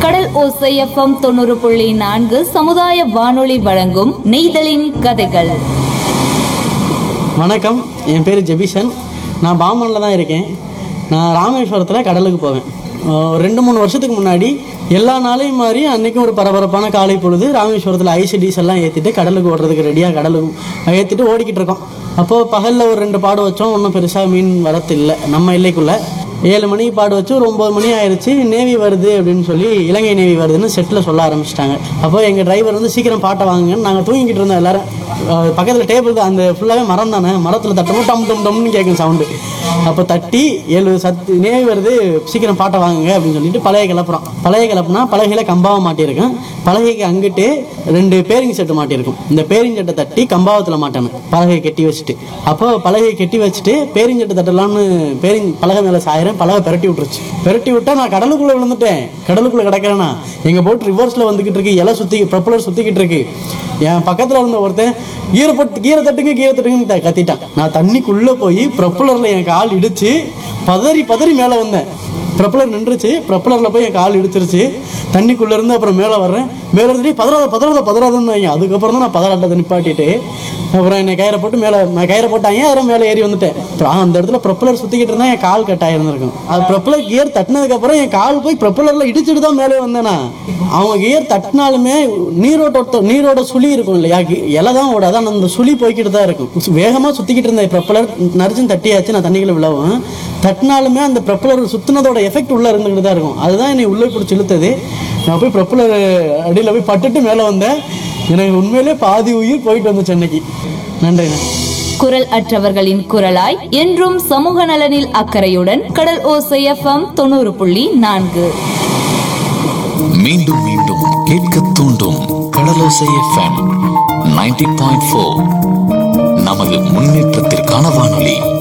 கடல் ஓசை எஃப்எம் தொண்ணூறு புள்ளி நான்கு சமுதாய வானொலி வழங்கும் நெய்தலின் கதைகள் வணக்கம் என் பேர் ஜெபிசன் நான் பாம்பனில் தான் இருக்கேன் நான் ராமேஸ்வரத்தில் கடலுக்கு போவேன் அஹ் ஒரு ரெண்டு மூணு வருஷத்துக்கு முன்னாடி எல்லா நாளையும் மாதிரி அன்றைக்கும் ஒரு பரபரப்பான காலை பொழுது ராமேஸ்வரத்தில் ஐசி டீஸ் எல்லாம் ஏற்றிட்டு கடலுக்கு ஓடுறதுக்கு ரெடியாக கடலுக்கு ஏற்றிட்டு ஓடிக்கிட்டு இருக்கோம் அப்போது பகலில் ஒரு ரெண்டு பாடு வச்சோம் ஒன்றும் பெருசாக மீன் வரத்து இல்லை நம்ம எல்லைக்குள்ளே ஏழு மணிக்கு பாடு வச்சு ஒரு ஒம்பது மணி ஆயிடுச்சு நேவி வருது அப்படின்னு சொல்லி இலங்கை நேவி வருதுன்னு செட்டில் சொல்ல ஆரம்பிச்சிட்டாங்க அப்போ எங்கள் டிரைவர் வந்து சீக்கிரம் பாட்டை வாங்குங்கன்னு நாங்கள் தூங்கிக்கிட்டு இருந்தோம் எல்லாரும் அஹ் பக்கத்தில் டேபிள் அந்த ஃபுல்லாகவே மரம் தானே மரத்தில் தட்டணும் டம் டம் டம்னு கேட்கும் சவுண்டு அப்போ தட்டி ஏழு சத்து நேவி வருது சீக்கிரம் பாட்டை வாங்குங்க அப்படின்னு சொல்லிட்டு பழைய கிளப்புறோம் பழைய கிளப்புனா பலகையில் கம்பாவை மாட்டியிருக்கேன் பலகைக்கு அங்கிட்டு ரெண்டு பேரிங் செட்டு மாட்டியிருக்கும் இந்த பேரிங் செட்டை தட்டி கம்பாவத்தில் மாட்டணும் பலகையை கட்டி வச்சுட்டு அப்போ பலகையை கட்டி வச்சுட்டு பேரிங் செட்டு தட்டலாம்னு பேரிங் பலகை மேலே சாயிரம் பலகை பெரட்டி விட்டுருச்சு பெரட்டி விட்டா நான் கடலுக்குள்ளே விழுந்துட்டேன் கடலுக்குள்ளே கிடக்கிறேன்னா எங்கள் போட் ரிவர்ஸில் வந்துக்கிட்டு இருக்கு இலை சுற்றி ப்ரொப்பலர் சுற்றிக்கிட்டு இருக்கு என் பக்கத்தில் இருந்த ஒருத்தன் கீரை போட்டு கீரை தட்டுங்க கீரை தட்டுங்கன்னு த- கத்திட்டான் நான் தண்ணிக்குள்ளே போய் ப்ரொப்பலரில் என் கால் இடிச்சு பதறி பதறி மேலே வந்தேன் ப்ரொப்பலர் நின்றுச்சு ப்ரொப்பலரில் போய் என் கால் இடிச்சிருச்சு தண்ணிக்குள்ளே இருந்து அப்புறம் மேலே வர்றேன் மேலே இருந்து பதறாத பதறாத பதறாதன்னு வைங்க அதுக்கப்புறம் தான் நான் பதறாட்டத்தை நிப்பாட்டிட்டு அப்புறம் என்னை கயிறை போட்டு மேலே கயிறை போட்டாங்க அதில் மேலே ஏறி வந்துட்டேன் அப்புறம் அந்த இடத்துல ப்ரொப்பலர் சுற்றிக்கிட்டு இருந்தால் என் கால் கட் ஆயிருந்திருக்கும் அது ப்ரொப்பலர் கியர் தட்டினதுக்கப்புறம் என் கால் போய் ப்ரொப்பலரில் இடிச்சிட்டு தான் மேலே வந்தேனா அவங்க கியர் தட்டினாலுமே நீரோட்ட நீரோட சுழி இருக்கும் இல்லையா கி- இலை தான் ஓடாது ஆனால் அந்த சுழி போய்கிட்டு தான் இருக்கும் வேகமாக சுற்றிக்கிட்டு இருந்த ப்ரொப்பலர் நரிச்சுன்னு தட்டியாச்சு நான் தண்ணிக்குள்ள விழவும் தட்டினாலுமே அந்த ப்ரொப்பலர் சுற்றினதோட எஃபெக்ட் உள்ளே இருந்துக்கிட்டு தான் இருக்கும் அதுதான் என்னை உள்ளே பிடிச்சி இழுத்தது நான் போய் ப்ரொப்பலர் அடியில் போய் பட்டுட்டு மேலே வந்தேன் எனக்கு உண்மையிலே பாதி உயிர் போயிட்டு வந்து சென்னைக்கு நன்றிண்ணே குரல் அற்றவர்களின் குரலாய் என்றும் சமூக நலனில் அக்கறையுடன் கடல் ஓசை எஃப்எம் தொண்ணூறு புள்ளி நான்கு மீண்டும் மீண்டும் கேட்க தூண்டும் Kadalosai FM ninety point four நமது முன்னேற்றத்திற்கான வானொலி